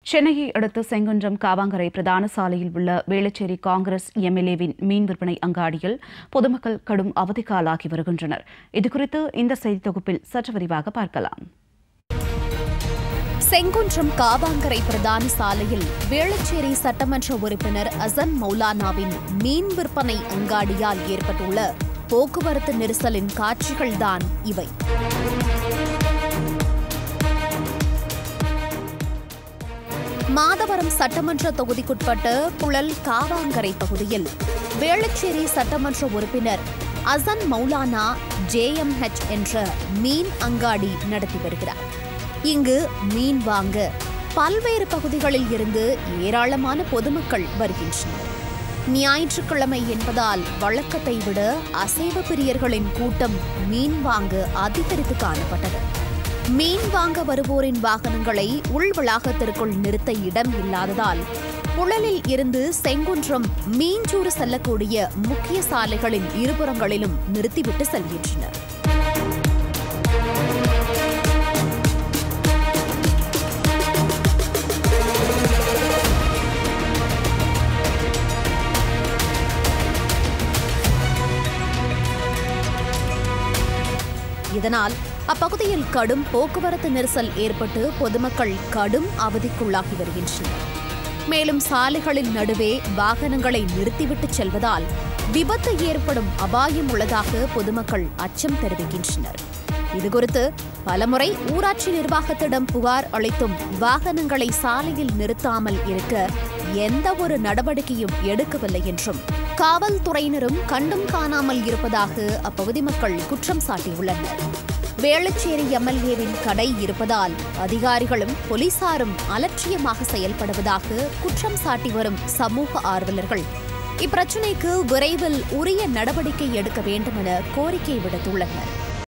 சென்னையை அடுத்த செங்குன்றம் காவாங்கரை பிரதான சாலையில் உள்ள வேளச்சேரி காங்கிரஸ் எம்எல்ஏவின் மீன் விற்பனை அங்காடியில் பொதுமக்கள் கடும் அவதிக்காலாகி வருகின்றனர் இதுகுறித்து இந்த செய்தி தொகுப்பில் சற்று விரிவாக பார்க்கலாம் செங்குன்றம் காவாங்கரை பிரதான சாலையில் வேளச்சேரி சட்டமன்ற உறுப்பினர் அசன் மௌலானாவின் மீன் விற்பனை அங்காடியால் ஏற்பட்டுள்ள போக்குவரத்து நெரிசலின் காட்சிகள்தான் இவை மாதவரம் சட்டமன்ற தொகுதிக்குட்பட்ட புழல் காவாங்கரை பகுதியில் வேளச்சேரி சட்டமன்ற உறுப்பினர் அசன் மௌலானா ஜேஎம்ஹெச் என்ற மீன் அங்காடி நடத்தி வருகிறார் இங்கு மீன் வாங்க பல்வேறு பகுதிகளில் இருந்து ஏராளமான பொதுமக்கள் வருகின்றனர் ஞாயிற்றுக்கிழமை என்பதால் வழக்கத்தை விட அசைவ பிரியர்களின் கூட்டம் மீன் வாங்க அதிகரித்து காணப்பட்டது மீன் வாங்க வருவோரின் வாகனங்களை உள் வளாகத்திற்குள் நிறுத்த இடம் இல்லாததால் புழலில் இருந்து செங்குன்றம் மீஞ்சூறு செல்லக்கூடிய முக்கிய சாலைகளின் இருபுறங்களிலும் நிறுத்திவிட்டு செல்கின்றனர் இதனால் அப்பகுதியில் கடும் போக்குவரத்து நெரிசல் ஏற்பட்டு பொதுமக்கள் கடும் அவதிக்குள்ளாகி வருகின்றனர் மேலும் சாலைகளின் நடுவே வாகனங்களை நிறுத்திவிட்டு செல்வதால் விபத்து ஏற்படும் அபாயம் உள்ளதாக பொதுமக்கள் அச்சம் தெரிவிக்கின்றனர் இதுகுறித்து பலமுறை ஊராட்சி நிர்வாகத்திடம் புகார் அளித்தும் வாகனங்களை சாலையில் நிறுத்தாமல் இருக்க எந்த ஒரு நடவடிக்கையும் எடுக்கவில்லை என்றும் காவல்துறையினரும் கண்டும் காணாமல் இருப்பதாக அப்பகுதி மக்கள் குற்றம் சாட்டியுள்ளனர் வேளச்சேரி எம்எல்ஏவின் கடை இருப்பதால் அதிகாரிகளும் போலீசாரும் அலட்சியமாக செயல்படுவதாக குற்றம் சாட்டி வரும் சமூக ஆர்வலர்கள் இப்பிரச்சினைக்கு விரைவில் உரிய நடவடிக்கை எடுக்க வேண்டும் என கோரிக்கை விடுத்துள்ளனர்